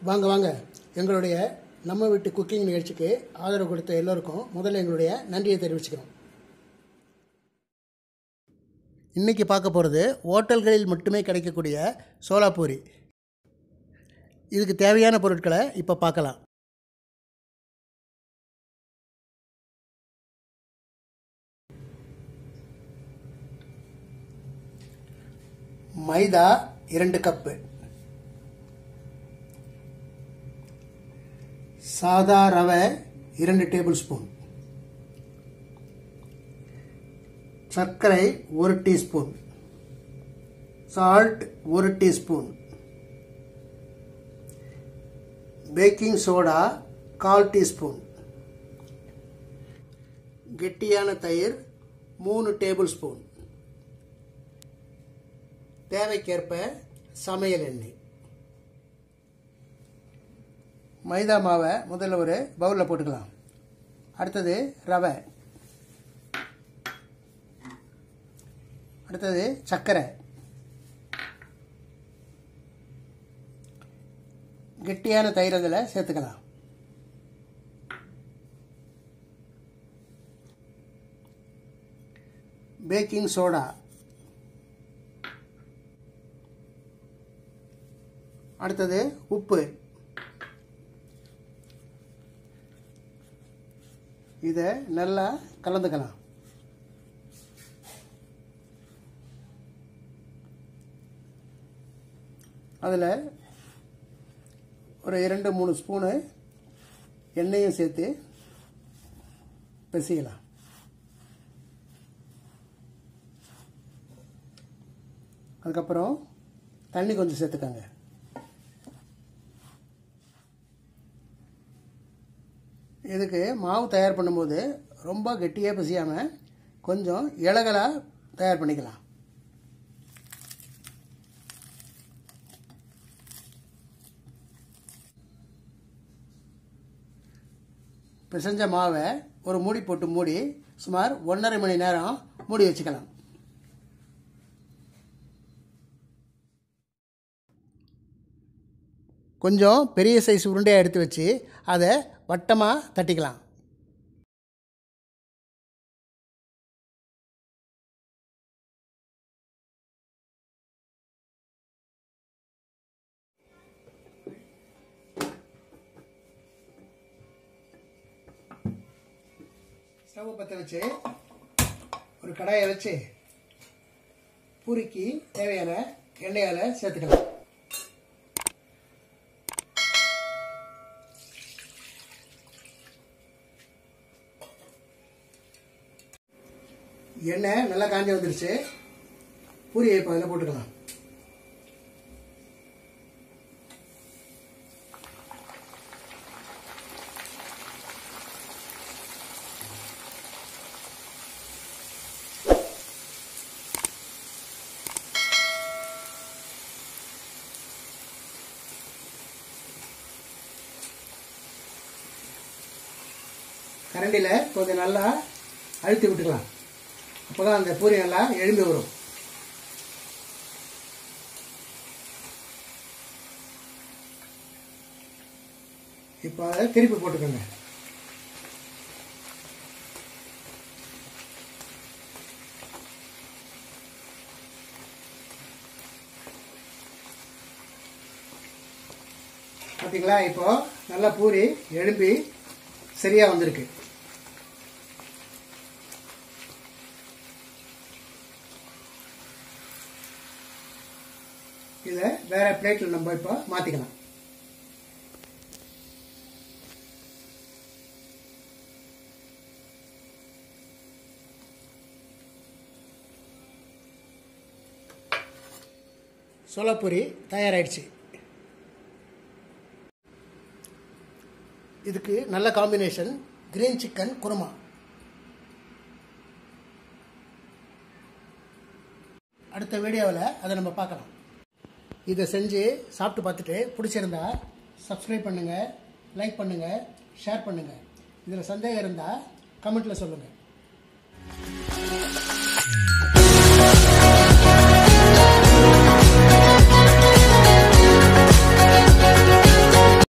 வாங்க வாங்க எங்களுடைய நம்ம வீட்டு குக்கிங் நிகழ்ச்சிக்கு ஆதரவு கொடுத்த எல்லோருக்கும் முதல்ல எங்களுடைய நன்றியை தெரிவிச்சுக்கிறோம் இன்றைக்கி பார்க்க போகிறது ஹோட்டல்களில் மட்டுமே கிடைக்கக்கூடிய சோலாபூரி இதுக்கு தேவையான பொருட்களை இப்போ பார்க்கலாம் மைதா இரண்டு கப்பு சாதா ரவை இரண்டு டேபிள் ஸ்பூன் சர்க்கரை ஒரு டீஸ்பூன் சால்ட் ஒரு டீஸ்பூன் பேக்கிங் சோடா கால் டீஸ்பூன் கெட்டியான தயிர் மூணு டேபிள் ஸ்பூன் தேவைக்கேற்ப சமையல் எண்ணெய் மைதா மாவை முதல்ல ஒரு பவுலில் போட்டுக்கலாம் அடுத்தது ரவை அடுத்தது சர்க்கரை கெட்டியான தயிர் அதில் சேர்த்துக்கலாம் பேக்கிங் சோடா அடுத்தது உப்பு இதை நல்லா கலந்துக்கலாம் அதில் ஒரு இரண்டு மூணு ஸ்பூனு எண்ணெயும் சேர்த்து பிசைக்கலாம் அதுக்கப்புறம் தண்ணி கொஞ்சம் சேர்த்துக்கங்க இதுக்கு மாவு தயார் பண்ணும்போது ரொம்ப கெட்டியாக பிசையாமல் கொஞ்சம் இலகலாக தயார் பண்ணிக்கலாம் பிசைஞ்ச மாவை ஒரு மூடி போட்டு மூடி சுமார் ஒன்றரை மணி நேரம் மூடி வச்சுக்கலாம் கொஞ்சம் பெரிய சைஸ் உருண்டையாக எடுத்து வச்சு அதை வட்டமாக தட்டிக்கலாம் ஸ்டவ் பற்ற வச்சு ஒரு கடாயை வச்சு பூரிக்கு தேவையான எண்ணெயால் சேர்த்துக்கலாம் எண்ணெய் நல்லா காஞ்சி வந்துருச்சு பூரியை இப்போ அதில் போட்டுக்கலாம் கரண்டியில் கொஞ்சம் நல்லா அழுத்தி விட்டுக்கலாம் அப்போ தான் அந்த பூரி நல்லா எழும்பி வரும் இப்போ அதை திருப்பி போட்டுக்கோங்க பார்த்தீங்களா இப்போ நல்லா பூரி எழும்பி சரியாக வந்திருக்கு இதை வேற பிளேட்டில் நம்ம இப்போ மாற்றிக்கலாம் சோலாப்பூரி தயாராகிடுச்சு இதுக்கு நல்ல காம்பினேஷன் கிரீன் சிக்கன் குருமா அடுத்த வீடியோவில் அதை நம்ம பார்க்கலாம் இதை செஞ்சு சாப்பிட்டு பார்த்துட்டு பிடிச்சிருந்தா சப்ஸ்கிரைப் பண்ணுங்கள் லைக் பண்ணுங்கள் ஷேர் பண்ணுங்கள் இதில் சந்தேகம் இருந்தால் கமெண்ட்டில் சொல்லுங்கள்